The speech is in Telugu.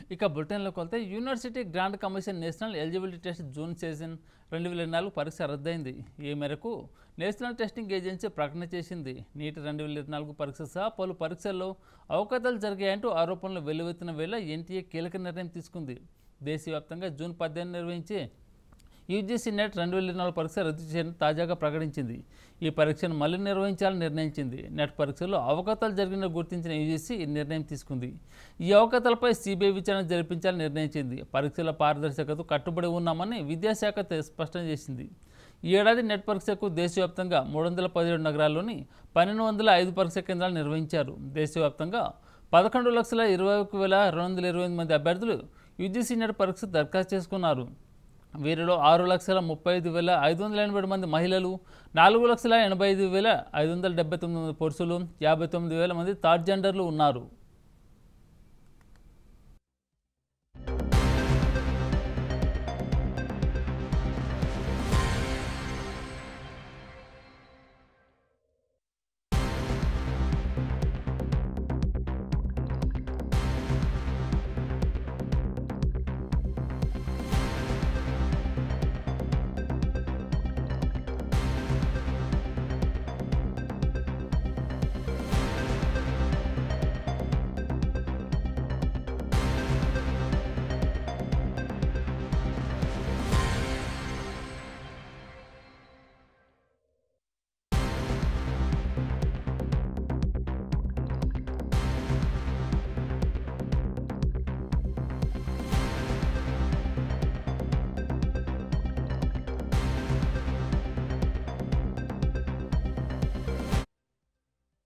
ఇక బులెటిన్లోకి వెళ్తే university grant commission national eligibility test June session రెండు వేల నాలుగు పరీక్ష రద్దయింది ఈ మేరకు నేషనల్ టెస్టింగ్ ఏజెన్సీ ప్రకటన చేసింది నీటి రెండు వేల ఇరవై నాలుగు పరీక్ష సహా పలు పరీక్షల్లో అవకతలు జరిగాయంటూ ఆరోపణలు వెల్లువెత్తిన వేళ ఎన్టీఏ కీలక నిర్ణయం తీసుకుంది దేశవ్యాప్తంగా జూన్ పద్దెనిమిది నిర్వహించే యూజీసీ నెట్ రెండు వేల ఇరవై నాలుగు పరీక్ష రద్దు చేయని తాజాగా ప్రకటించింది ఈ పరీక్షను మళ్ళీ నిర్వహించాలని నిర్ణయించింది నెట్ పరీక్షలో అవకతలు జరిగిన గుర్తించిన యూజీసీ ఈ నిర్ణయం తీసుకుంది ఈ అవకతలపై సిబిఐ విచారణ జరిపించాలని నిర్ణయించింది పరీక్షల పారదర్శకత కట్టుబడి ఉన్నామని విద్యాశాఖ తె- స్పష్టం చేసింది ఈ ఏడాది నెట్ పరీక్షకు దేశవ్యాప్తంగా మూడు వందల పదిహేడు నగరాల్లోని పన్నెండు వందల ఐదు పరీక్ష కేంద్రాలు నిర్వహించారు దేశవ్యాప్తంగా పదకొండు లక్షల ఇరవై ఒక వేల రెండు వందల ఇరవై ఎనిమిది మంది అభ్యర్థులు యూజీసీ నెట్ పరీక్ష దరఖాస్తు చేసుకున్నారు వీరిలో ఆరు లక్షల ముప్పై ఐదు వేల ఐదు వందల ఎనభై ఏడు మంది మహిళలు నాలుగు లక్షల ఎనభై ఐదు వేల ఐదు వందల డెబ్బై తొమ్మిది మంది పురుషులు యాభై తొమ్మిది వేల మంది థర్డ్ జెండర్లు ఉన్నారు